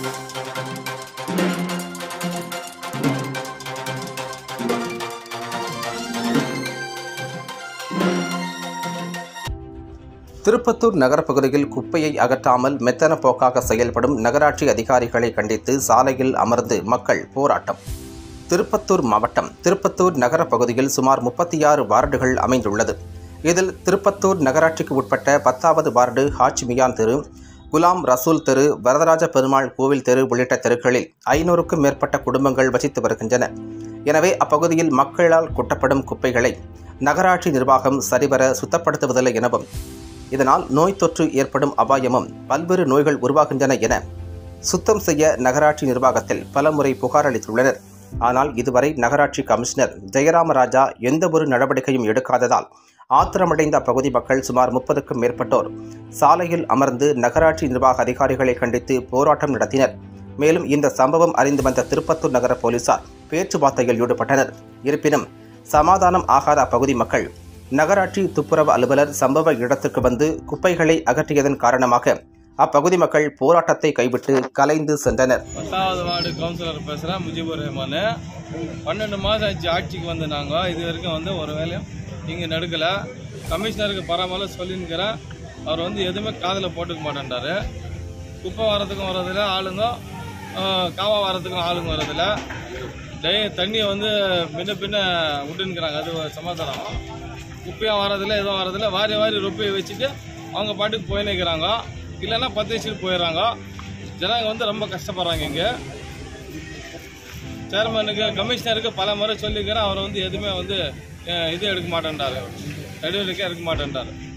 திருப்பத்தூர் நகரப்பகுதியில் குப்பையை அகற்றாமல் மெத்தன போக்காக செயல்படும் நகராட்சி அதிகாரிகளை கண்டித்து சாலையில் அமர்ந்து மக்கள் போராட்டம் திருப்பத்தூர் மாவட்டம் திருப்பத்தூர் நகர பகுதியில் சுமார் முப்பத்தி ஆறு வார்டுகள் அமைந்துள்ளது இதில் திருப்பத்தூர் நகராட்சிக்கு உட்பட்ட பத்தாவது வார்டு ஹாஜ்மியான் தெரு குலாம் ரசூல் தெரு வரதராஜ பெருமாள் கோவில் தெரு உள்ளிட்ட தெருக்களில் ஐநூறுக்கும் மேற்பட்ட குடும்பங்கள் வசித்து வருகின்றன எனவே அப்பகுதியில் மக்களால் கொட்டப்படும் குப்பைகளை நகராட்சி நிர்வாகம் சரிவர சுத்தப்படுத்துவதில்லை எனவும் இதனால் நோய் தொற்று ஏற்படும் அபாயமும் பல்வேறு நோய்கள் உருவாகின்றன என சுத்தம் செய்ய நகராட்சி நிர்வாகத்தில் பலமுறை புகார் அளித்துள்ளனர் ஆனால் இதுவரை நகராட்சி கமிஷனர் ஜெயராமராஜா எந்தவொரு நடவடிக்கையும் எடுக்காததால் ஆத்திரமடைந்த அப்பகுதி மக்கள் சுமார் முப்பதுக்கும் மேற்பட்டோர் சாலையில் அமர்ந்து நகராட்சி நிர்வாக அதிகாரிகளை கண்டித்து போராட்டம் நடத்தினர் மேலும் இந்த சம்பவம் அறிந்து வந்த திருப்பத்தூர் நகர போலீசார் பேச்சுவார்த்தையில் ஈடுபட்டனர் இருப்பினும் சமாதானம் ஆகாத அப்பகுதி மக்கள் நகராட்சி துப்புரவு அலுவலர் சம்பவ இடத்துக்கு வந்து குப்பைகளை அகற்றியதன் காரணமாக அப்பகுதி மக்கள் போராட்டத்தை கைவிட்டு கலைந்து சென்றனர் பத்தாவது வார்டு கவுன்சிலர் பேசுகிறேன் முஜிபுர் ரஹ்மான் பன்னெண்டு மாதம் ஆச்சு ஆட்சிக்கு வந்து நாங்கள் இது வரைக்கும் வந்து ஒரு வேலையும் இங்கே நடுக்கலை கமிஷனருக்கு பரவாயில்ல சொல்லின்னுக்கிறேன் அவர் வந்து எதுவுமே காதில் போட்டுக்க மாட்டேன்றாரு குப்பை வரதுக்கும் வரதில்ல ஆளுங்க ஆஹ், காவா வரதுக்கும் ஆளுங்க வரதில்ல டெய் தண்ணியை வந்து முன்ன பின்ன விட்டுன்னுக்குறாங்க அது ஒரு சமாதானம் குப்பையும் வரதில்ல எதுவும் வரதில்ல வாரி வாரி ரொப்பியை வச்சுட்டு அவங்க பாட்டுக்கு போயின்னு இருக்கிறாங்க இல்லைன்னா பத்து வச்சுட்டு போயிடுறாங்க ஜனங்க வந்து ரொம்ப கஷ்டப்படுறாங்க இங்கே சேர்மனுக்கு கமிஷனருக்கு பல முறை சொல்லிக்கிறேன் அவர் வந்து எதுவுமே வந்து அஹ், இது எடுக்க மாட்டேன்றாரு நடவடிக்கை எடுக்க மாட்டேன்றாரு